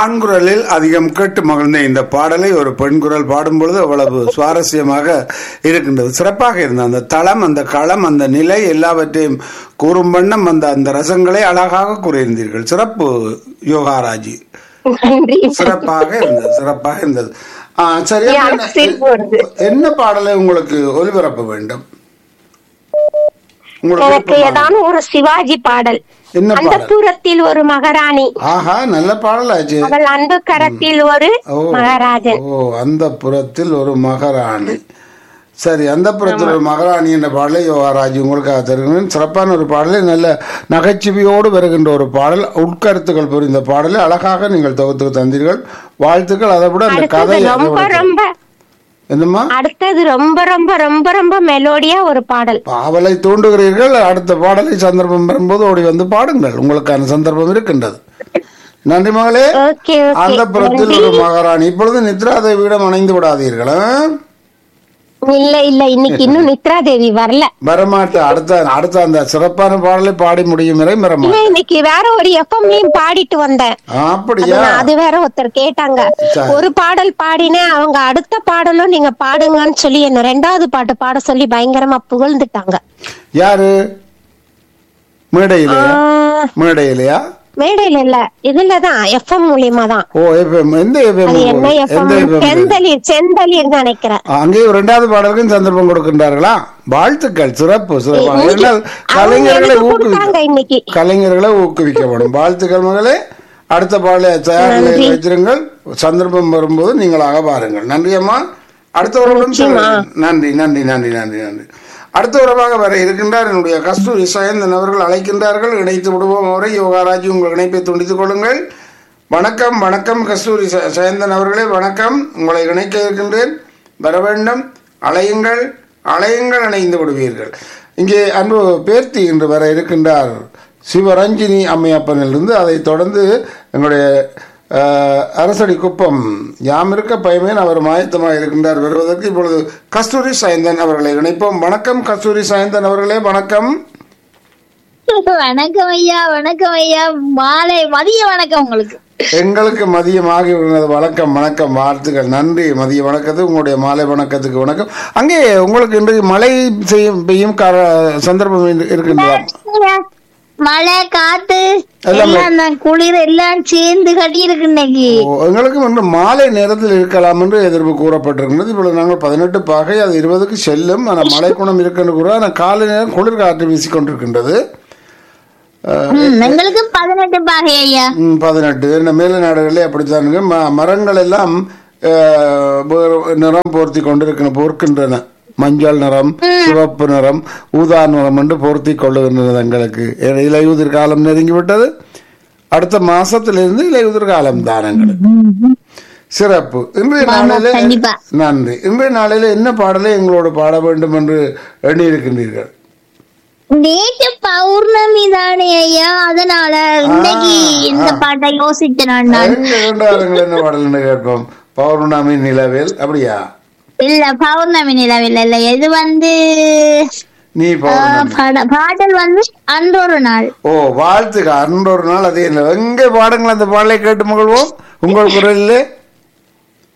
ஆண் குரலில் அதிகம் கேட்டு மகிழ்ந்த இந்த பாடலை ஒரு பெண் குரல் பாடும் பொழுது அவ்வளவு சுவாரஸ்யமாக இருக்கின்றது சிறப்பாக இருந்த அந்த தளம் அந்த களம் அந்த நிலை எல்லாவற்றையும் கூறும் வண்ணம் அந்த அந்த ரசங்களை அழகாக கூறியிருந்தீர்கள் சிறப்பு யோகாராஜி நன்றி சிறப்பாக இருந்தது சிறப்பாக இருந்தது ஆ, சரி ஏன் என்ன- சிரிப்பு வருது? என்ன பாடலை உங்களுக்கு ஒலிபரப்ப வேண்டும் உங்களுக்கு எனக்கு விருப்பமான- ஏதான ஒரு சிவாஜி பாடல் என்ன அந்த பாடல் புறத்தில் ஒரு மகாராணி ஆஹா நல்ல பாடலாச்சு அவள் அன்பு கரத்தில் ஒரு ஓ மகாராஜன் ஓ அந்த புறத்தில் ஒரு மகாராணி சரி அந்த புறத்தில் ஒரு மகாராணி என்ற பாடலை யோகாராஜ் உங்களுக்காக தருகிறேன் சிறப்பான ஒரு பாடலை நல்ல நகைச்சுவையோடு வருகின்ற ஒரு பாடல் உட்கருத்துக்கள் புரிந்த பாடலை அழகாக நீங்கள் தொகுத்து தந்தீர்கள் வாழ்த்துக்கள் அதை விட அந்த அடுத்தது கதை ரொம்ப ரொம்ப என்னம்மா அடுத்தது ரொம்ப ரொம்ப ரொம்ப ரொம்ப மெலோடியா ஒரு பாடல் பாவலை தூண்டுகிறீர்கள் அடுத்த பாடலை சந்தர்ப்பம் வரும்போது ஓடி வந்து பாடுங்கள் உங்களுக்கான சந்தர்ப்பம் இருக்கின்றது நன்றி மகளே ஓகே அந்த ஓகே புறத்தில் ஒரு மகாராணி இப்பொழுது நித்ரா தேவியிடம் அணைந்து விடாதீர்கள் ஆ? இல்ல இல்ல இன்னைக்கு இன்னும் நித்ரா தேவி வரல வரமாட்ட அடுத்த அடுத்த அந்த சிறப்பான பாடலை பாடி முடியும் வரை இல்ல வரமாட்டேன் இன்னைக்கு வேற ஒரு எஃப்எம்லயும் பாடிட்டு வந்தேன் அப்படியா நான் அது வேற ஒருத்தர் கேட்டாங்க சரி. ஒரு பாடல் பாடினேன் அவங்க அடுத்த பாடலும் நீங்க பாடுங்கன்னு சொல்லி என்ன ரெண்டாவது பாட்டு பாட சொல்லி பயங்கரமா புகழ்ந்துட்டாங்க யாரு மேடையிலையா ஆஹ், மேடையிலையா மேடையில இல்ல இதுலதான் எஃப்எம் மூலியமா தான் ஓ எஃப்எம் எந்த எஃப்எம் அது என்ன எஃப்எம் எந்த எஃப்எம் செந்தளிர் செந்தளிர் நினைக்கிறேன் அங்கே இரண்டாவது பாடலுக்கும் சந்தர்ப்பம் கொடுக்கின்றார்களா வாழ்த்துக்கள் சிறப்பு சிறப்பு இன்னைக்கு ஏனால் அவங்க கலைஞர்களை எனக்கு ஊக்குவிக்க கொடுத்தாங்க இன்னைக்கு கலைஞர்களை ஊக்குவிக்கப்படும் வாழ்த்துக்கள் மகளே அடுத்த பாடலை தயார் நிலையில் வைத்திருங்கள் சந்தர்ப்பம் வரும்போது நீங்களாக பாருங்கள் நன்றி அம்மா அடுத்த உறவுடன் செல்லுங்கள். நன்றி நன்றி நன்றி நன்றி நன்றி அடுத்த உறவாக வர இருக்கின்றார் என்னுடைய கஸ்தூரி சயந்தன் அவர்கள் அழைக்கின்றார்கள் இணைத்து விடுவோம் அவரை யோகாராஜி உங்கள் இணைப்பை துண்டித்துக் கொள்ளுங்கள் வணக்கம் வணக்கம் கஸ்தூரி ச- சயந்தன் அவர்களே வணக்கம் உங்களை இணைக்க இருக்கின்றேன் வர வேண்டும் அலையுங்கள் அலையுங்கள் இணைந்து விடுவீர்கள் இங்கே அன்பு பேர்த்தி என்று வர இருக்கின்றார் சிவரஞ்சினி அம்மையப்பனிலிருந்து அதைத் தொடர்ந்து எங்களுடைய அஹ், அரசடி குப்பம் யாம் இருக்க பயமேன் அவர் மாயத்தமாக இருக்கின்றார் வருவதற்கு இப்பொழுது கஸ்தூரி சயந்தன் அவர்களை இணைப்போம் வணக்கம் கஸ்தூரி சயந்தன் அவர்களே வணக்கம் வணக்கம் ஐயா வணக்கம் ஐயா மாலை மதிய வணக்கம் உங்களுக்கு எங்களுக்கு மதியம் ஆகிவிடுகிறது வணக்கம் வணக்கம் வாழ்த்துக்கள் நன்றி மதிய வணக்கத்துக்கு உங்களுடைய மாலை வணக்கத்துக்கு வணக்கம் அங்கே உங்களுக்கு இன்றைக்கு மழை செய்யும் பெய்யும் கார சந்தர்ப்பம் இரு- இருக்கின்றதா மழை காத்து எல்லாமே. எல்லாம் தான் குளிர் எல்லாம் சேர்ந்து கட்டி இருக்கு இன்னைக்கு ஓ, எங்களுக்கு வந்து மாலை நேரத்தில் இருக்கலாம் என்று எதிர்ப்பு கூறப்பட்டிருக்கிறது இப்பொழுது நாங்கள் பதினெட்டு பாகை அது இருபதுக்கு செல்லும் ஆனால் மழை குணம் இருக்குன்னு கூட ஆனால் காலை நேரம் குளிர் காற்று வீசிக்கொண்டிருக்கின்றது ம், எங்களுக்கு பதினெட்டு பாகை ஐயா ம், பதினெட்டு இந்த மேல நாடுகளே அப்படித்தானுங்க ம- மரங்கள் எல்லாம் அஹ், வேறு நிறம் போர்த்தி கொண்டிருக்கின்றன போர்க்கின்றன மஞ்சள் நிறம் சிவப்பு நிறம் ஊதா நிறம் என்று போர்த்தி கொள்ளுகின்றன எங்களுக்கு ஏ- இலையுதிர் காலம் நெருங்கி விட்டது அடுத்த மாசத்திலிருந்து இலையுதிர் காலம் தான் எங்களுக்கு சிறப்பு இன்றைய நாளிலே கண்டிப்பா. நன்றி இன்றைய நாளிலே என்ன பாடலை எங்களோடு பாட வேண்டும் என்று எண்ணி இருக்கின்றீர்கள் நேற்று பௌர்ணமி தானே ஐயா அதனால இன்னைக்கு இந்த பாட்டை யோசிச்சேன் நான் எங்க இரண்டு வாரங்கள் என்ன பாடல் கேட்போம் பௌர்ணமி நிலவேல் அப்படியா இல்ல பௌர்ணமி நிலவில் இல்ல இது வந்து நீ ஆ, பௌர்ணமி பாட- பாடல் வந்து அன்றொரு நாள் ஓ வாழ்த்துக்க அன்றொரு நாள் அதே இல்லை எங்கே பாடுங்கள் அந்த பாடலை கேட்டு மகிழ்வோம் உங்கள் குரலிலே